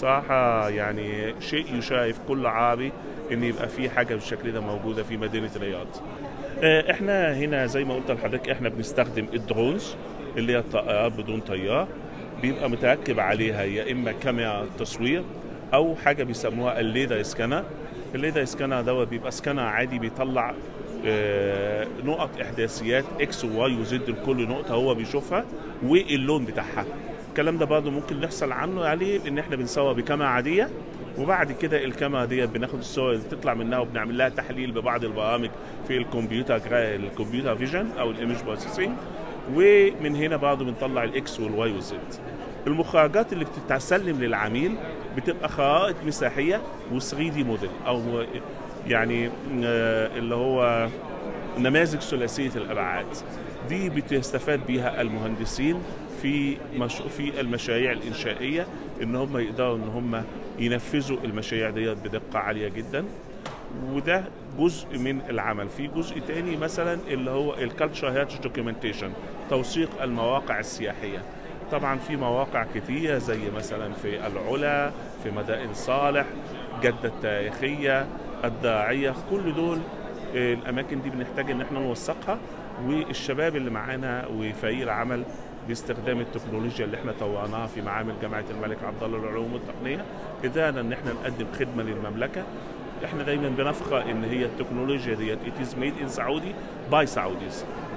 بصراحة يعني شيء يشرف كل عربي ان يبقى في حاجة بالشكل ده موجودة في مدينة الرياض آه، احنا هنا زي ما قلت لحضرتك احنا بنستخدم الدرونز اللي هي الطائرات بدون طيار بيبقى متركب عليها يا اما كاميرا تصوير او حاجه بيسموها الليدر سكانر الليدر سكانر دوت بيبقى سكانر عادي بيطلع آه، نقط احداثيات اكس وواي وزد لكل نقطه هو بيشوفها واللون بتاعها الكلام ده برضه ممكن نحصل عنه عليه ان احنا بنصور بكاميرا عاديه وبعد كده الكاميرا ديت بناخد الصور اللي تطلع منها وبنعمل لها تحليل ببعض البرامج في الكمبيوتر جرا- الكمبيوتر فيجن او الايمج بروسيسنج ومن هنا برضه بنطلع الاكس والواي والزد المخرجات اللي بتتسلم للعميل بتبقى خرائط مساحيه و3 دي موديل او يعني آه، اللي هو نماذج ثلاثيه الابعاد دي بتستفاد بيها المهندسين في مش... في المشاريع الانشائيه ان هم يقدروا ان هم ينفذوا المشاريع ديت بدقه عاليه جدا وده جزء من العمل في جزء تاني مثلا اللي هو الكالتشر هيرتش دوكيومنتيشن توثيق المواقع السياحيه طبعا في مواقع كتيرة زي مثلا في العلا في مدائن صالح جدة التاريخية الداعية كل دول آه، الأماكن دي بنحتاج إن احنا نوثقها والشباب اللي معانا وفريق العمل باستخدام التكنولوجيا اللي احنا طورناها في معامل جامعة الملك عبد الله للعلوم والتقنية قدرنا إن احنا نقدم خدمة للمملكة احنا دايما بنفخر ان هي التكنولوجيا ديت it is made in Saudi by Saudis